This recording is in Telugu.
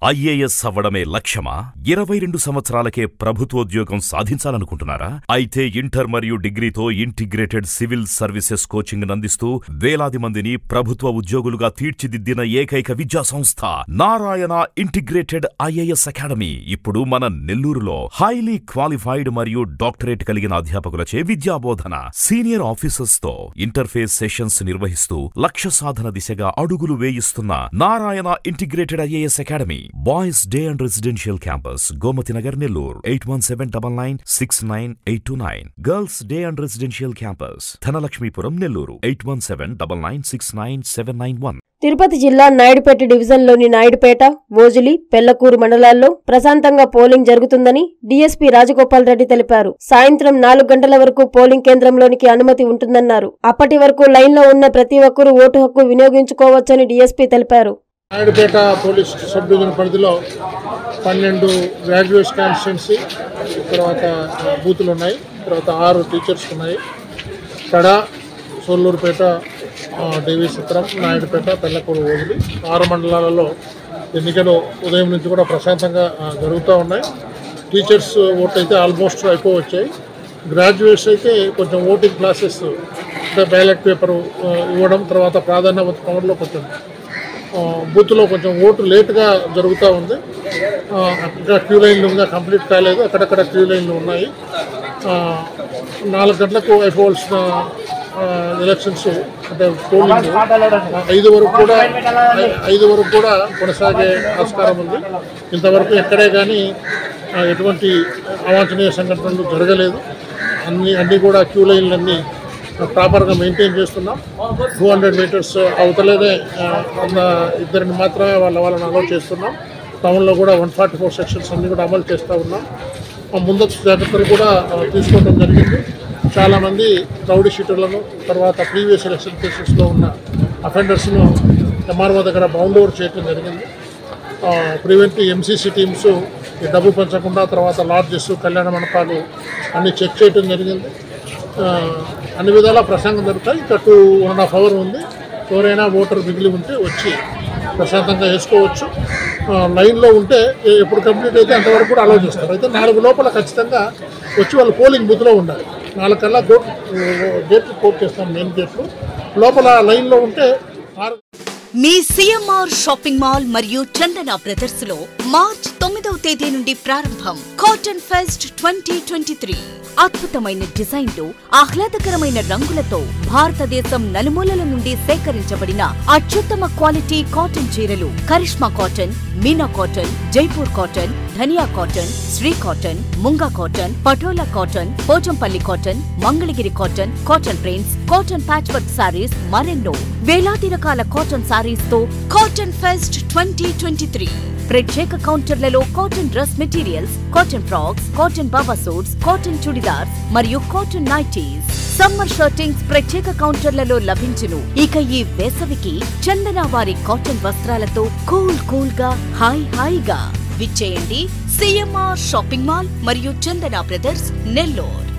ఐఏఎస్ అవ్వడమే లక్ష్యమా ఇరవై రెండు సంవత్సరాలకే ప్రభుత్వోద్యోగం సాధించాలనుకుంటున్నారా అయితే ఇంటర్ మరియు డిగ్రీతో ఇంటిగ్రేటెడ్ సివిల్ సర్వీసెస్ కోచింగ్ అందిస్తూ వేలాది మందిని ప్రభుత్వ ఉద్యోగులుగా తీర్చిదిద్దిన ఏకైక విద్యా సంస్థ నారాయణ ఇంటిగ్రేటెడ్ ఐఏఎస్ అకాడమీ ఇప్పుడు మన నెల్లూరులో హైలీ క్వాలిఫైడ్ మరియు డాక్టరేట్ కలిగిన అధ్యాపకులచే విద్యాబోధన సీనియర్ ఆఫీసర్స్ తో ఇంటర్ఫేస్ సెషన్స్ నిర్వహిస్తూ లక్ష్య సాధన దిశగా అడుగులు వేయిస్తున్న Narayana integrated IAS academy boys day and residential campus Gomathi Nagar Nellore eight one seven double nine six nine eight two nine girls day and residential campus Dhanalakshmipuram Nellore eight one seven double nine six nine seven nine one Tirupati జిల్లా నాయుడుపేట డివిజన్లోని నాయుడుపేట మోజులి పెళ్లకూరు మండలాల్లో ప్రశాంతంగా పోలింగ్ జరుగుతుందని డీఎస్పీ రాజగోపాల్ రెడ్డి తెలిపారు సాయంత్రం నాలుగు గంటల వరకు పోలింగ్ కేంద్రంలోనికి అనుమతి ఉంటుందన్నారు అప్పటి వరకు లైన్లో ఉన్న ప్రతి ఒక్కరూ ఓటు హక్కు వినియోగించుకోవచ్చని డీఎస్పీ తెలిపారు నాయుడుపేట పోలీస్ సబ్ డివిజన్ పరిధిలో పన్నెండు గ్రాడ్యుయేట్స్ కాన్స్టిట్యున్సీ తర్వాత బూతులు ఉన్నాయి తర్వాత ఆరు టీచర్స్ ఉన్నాయి కడ సోల్లూరుపేట ఆ, డివి చిత్రం నాయుడుపేట పెళ్ళకూడు ఓదిలి ఆరు మండలాలలో ఎన్నికలు ఉదయం నుంచి కూడా ప్రశాంతంగా ఆ, జరుగుతూ ఉన్నాయి టీచర్స్ ఓట్లు అయితే ఆల్మోస్ట్ అయిపో వచ్చాయి గ్రాడ్యుయేట్స్ అయితే కొంచెం ఓటింగ్ క్లాసెస్ అంటే బ్యాలెట్ పేపర్ ఇవ్వడం తర్వాత ప్రాధాన్యత పవర్లో కొంచెం ఆ, బూత్లో కొంచెం ఓటు లేట్గా జరుగుతూ ఉంది ఆ, ఇంకా క్యూ లైన్లు ఇంకా కంప్లీట్ కాలేదు అక్కడక్కడ క్యూ లైన్లు ఉన్నాయి ఆ, నాలుగు గంటలకు అయిపోవలసిన ఆ, ఎలక్షన్స్ అంటే పోలింగ్ ఐదు వరకు కూడా ఐ- ఐదు వరకు కూడా కొనసాగే ఆస్కారం ఉంది ఇంతవరకు ఎక్కడే కానీ ఆ, ఎటువంటి అవాంఛనీయ సంఘటనలు జరగలేదు అన్ని అన్నీ కూడా క్యూ లైన్లన్నీ ప్రాపర్గా మెయింటైన్ చేస్తున్నాం టూ హండ్రెడ్ మీటర్స్ అవతలేనే ఆ, ఉన్న ఇద్దరిని మాత్రమే వాళ్ళ వాళ్ళని అలౌ చేస్తున్నాం టౌన్లో కూడా వన్ ఫార్టీ ఫోర్ సెక్షన్స్ అన్ని కూడా అమలు చేస్తూ ఉన్నాం ఆ, ముందస్తు జాగ్రత్తలు కూడా ఆ, తీసుకోవడం జరిగింది చాలామంది రౌడీ షీటర్లను తర్వాత ప్రీవియస్ ఎలక్షన్ కేసెస్లో ఉన్న అఫెండర్స్ను ఎంఆర్ఓ దగ్గర బౌండ్ ఓవర్ చేయడం జరిగింది ప్రివెంటివ్ ఎంసీసీ టీమ్స్ ఈ డబ్బు పెంచకుండా తర్వాత లాడ్జెస్ కళ్యాణ మండపాలు అన్ని చెక్ చేయడం జరిగింది ఆ, అన్ని విధాలా ప్రశాంతం జరుగుతాయి ఇంకా two one and half hour ఉంది ఎవరైనా ఓటర్ మిగిలి ఉంటే వచ్చి ప్రశాంతంగా వేసుకోవచ్చు ఆ, లైన్లో ఉంటే ఎ- ఎప్పుడు కంప్లీట్ అయితే అంతవరకు కూడా అలౌ చేస్తారు అయితే నాలుగు లోపల ఖచ్చితంగా వచ్చి వాళ్ళు పోలింగ్ బూత్లో ఉండాలి నాలుగు కల్లా గోట్ గేట్లు కోట్ చేస్తాం మెయిన్ గేట్లు లోపల లైన్లో ఉంటే ఆరు మీ సిఎంఆర్ షాపింగ్ మాల్ మరియు చందన బ్రదర్స్ లో మార్చ్ తొమ్మిదవ తేదీ నుండి ప్రారంభం cotton fest twenty twenty three అద్భుతమైన డిజైన్లు ఆహ్లాదకరమైన రంగులతో భారతదేశం నలుమూలల నుండి సేకరించబడిన అత్యుత్తమ క్వాలిటీ కాటన్ చీరలు Karishma cotton Meena cotton Jaipur cotton Dhaniya cotton Shri cotton Munga cotton Patola cotton Pochampally cotton Mangalagiri cotton cotton prints cotton patch work saris మరెన్నో వేలాది రకాల కాటన్ సారీస్ తో cotton fest twenty twenty three ప్రత్యేక కౌంటర్లలో cotton dress materials cotton frocks cotton baba suits cotton chudidars మరియు కాటన్ నైటీస్ సమ్మర్ షర్టింగ్స్ ప్రత్యేక కౌంటర్లలో లభించును ఇక ఈ వేసవికి చందన వారి కాటన్ వస్త్రాలతో కూల్ కూల్ గా హాయ్ హాయిగా విచ్చేయండి సిఎంఆర్ షాపింగ్ మాల్ మరియు చందన బ్రదర్స్ నెల్లూరు